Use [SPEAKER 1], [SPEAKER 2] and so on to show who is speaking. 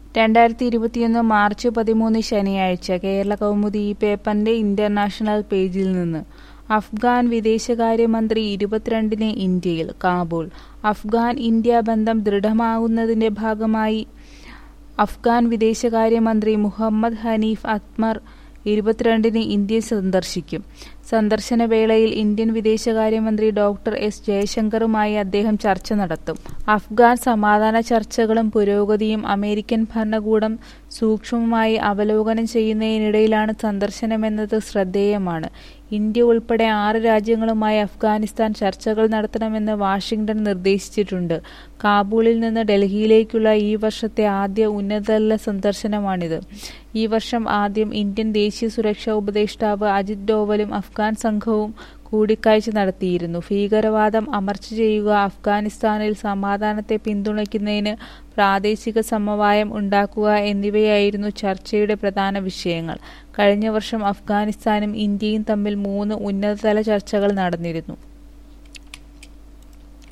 [SPEAKER 1] രണ്ടായിരത്തി ഇരുപത്തിയൊന്ന് മാർച്ച് പതിമൂന്ന് ശനിയാഴ്ച കേരള കൗമുദി ഈ പേപ്പറിന്റെ ഇന്റർനാഷണൽ പേജിൽ നിന്ന് അഫ്ഗാൻ വിദേശകാര്യമന്ത്രി ഇരുപത്തിരണ്ടിന് ഇന്ത്യയിൽ കാബൂൾ അഫ്ഗാൻ ഇന്ത്യ ബന്ധം ദൃഢമാകുന്നതിന്റെ ഭാഗമായി അഫ്ഗാൻ വിദേശകാര്യമന്ത്രി മുഹമ്മദ് ഹനീഫ് അത്മർ ഇരുപത്തിരണ്ടിന് ഇന്ത്യ സന്ദർശിക്കും സന്ദർശന വേളയിൽ ഇന്ത്യൻ വിദേശകാര്യമന്ത്രി ഡോക്ടർ എസ് ജയശങ്കറുമായി അദ്ദേഹം ചർച്ച നടത്തും അഫ്ഗാൻ സമാധാന ചർച്ചകളും പുരോഗതിയും അമേരിക്കൻ ഭരണകൂടം സൂക്ഷ്മമായി അവലോകനം ചെയ്യുന്നതിനിടയിലാണ് സന്ദർശനമെന്നത് ശ്രദ്ധേയമാണ് ഇന്ത്യ ഉൾപ്പെടെ ആറ് രാജ്യങ്ങളുമായി അഫ്ഗാനിസ്ഥാൻ ചർച്ചകൾ നടത്തണമെന്ന് വാഷിംഗ്ടൺ നിർദ്ദേശിച്ചിട്ടുണ്ട് കാബൂളിൽ നിന്ന് ഡൽഹിയിലേക്കുള്ള ഈ വർഷത്തെ ആദ്യ ഉന്നതതല സന്ദർശനമാണിത് ഈ വർഷം ആദ്യം ഇന്ത്യൻ ദേശീയ സുരക്ഷാ ഉപദേഷ്ടാവ് അജിത് ഡോവലും അഫ്ഗാൻ സംഘവും കൂടിക്കാഴ്ച നടത്തിയിരുന്നു ഭീകരവാദം അമർച്ച ചെയ്യുക അഫ്ഗാനിസ്ഥാനിൽ സമാധാനത്തെ പിന്തുണയ്ക്കുന്നതിന് പ്രാദേശിക സമവായം ഉണ്ടാക്കുക എന്നിവയായിരുന്നു ചർച്ചയുടെ പ്രധാന വിഷയങ്ങൾ കഴിഞ്ഞ വർഷം അഫ്ഗാനിസ്ഥാനും ഇന്ത്യയും തമ്മിൽ മൂന്ന് ഉന്നതതല ചർച്ചകൾ നടന്നിരുന്നു